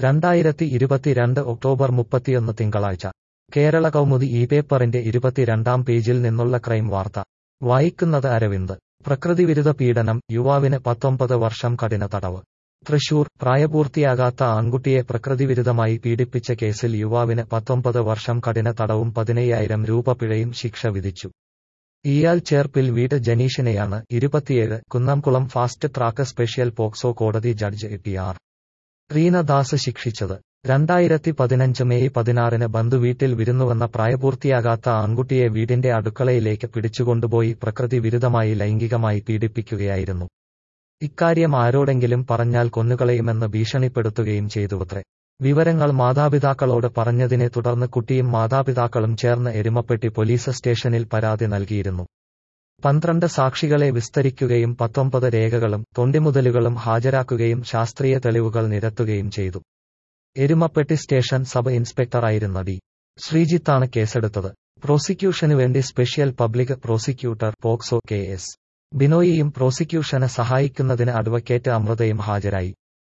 രണ്ടായിരത്തി ഇരുപത്തിരണ്ട് ഒക്ടോബർ മുപ്പത്തിയൊന്ന് തിങ്കളാഴ്ച കേരള കൗമുദി ഈ പേപ്പറിന്റെ ഇരുപത്തിരണ്ടാം പേജിൽ നിന്നുള്ള ക്രൈം വാർത്ത വായിക്കുന്നത് അരവിന്ദ് പ്രകൃതിവിരുദ്ധ പീഡനം യുവാവിന് പത്തൊമ്പത് വർഷം കഠിന തടവ് തൃശൂർ പ്രായപൂർത്തിയാകാത്ത ആൺകുട്ടിയെ പ്രകൃതിവിരുദ്ധമായി പീഡിപ്പിച്ച കേസിൽ യുവാവിന് പത്തൊമ്പത് വർഷം കഠിന തടവും പതിനയ്യായിരം രൂപ പിഴയും ശിക്ഷ വിധിച്ചു ഇയാൾ ചേർപ്പിൽ വീട് ജനീഷിനെയാണ് ഇരുപത്തിയേഴ് Kunnamkulam fast track special POCSO കോടതി ജഡ്ജ് ടി ആർ റീനദാസ് ശിക്ഷിച്ചത് രണ്ടായിരത്തി പതിനഞ്ച് മെയ് പതിനാറിന് ബന്ധുവീട്ടിൽ വിരുന്നുവന്ന പ്രായപൂർത്തിയാകാത്ത ആൺകുട്ടിയെ വീടിന്റെ അടുക്കളയിലേക്ക് പിടിച്ചുകൊണ്ടുപോയി പ്രകൃതി വിരുദ്ധമായി ലൈംഗികമായി പീഡിപ്പിക്കുകയായിരുന്നു ഇക്കാര്യം ആരോടെങ്കിലും പറഞ്ഞാൽ കൊന്നുകളയുമെന്ന് ഭീഷണിപ്പെടുത്തുകയും ചെയ്തുവത്രേ വിവരങ്ങൾ മാതാപിതാക്കളോട് പറഞ്ഞതിനെ തുടർന്ന് കുട്ടിയും മാതാപിതാക്കളും ചേർന്ന് എരുമപ്പെട്ടി പോലീസ് സ്റ്റേഷനിൽ പരാതി നൽകിയിരുന്നു പന്ത്രണ്ട് സാക്ഷികളെ വിസ്തരിക്കുകയും പത്തൊമ്പത് രേഖകളും തൊണ്ടിമുതലുകളും ഹാജരാക്കുകയും ശാസ്ത്രീയ തെളിവുകൾ നിരത്തുകയും ചെയ്തു എരുമപ്പെട്ടി സ്റ്റേഷൻ സബ് ഇൻസ്പെക്ടറായിരുന്ന ഡി ശ്രീജിത്താണ് കേസെടുത്തത് പ്രോസിക്യൂഷനു വേണ്ടി special public prosecutor POCSO K S ബിനോയിയും പ്രോസിക്യൂഷന് സഹായിക്കുന്നതിന് അഡ്വക്കേറ്റ് അമൃതയും ഹാജരായി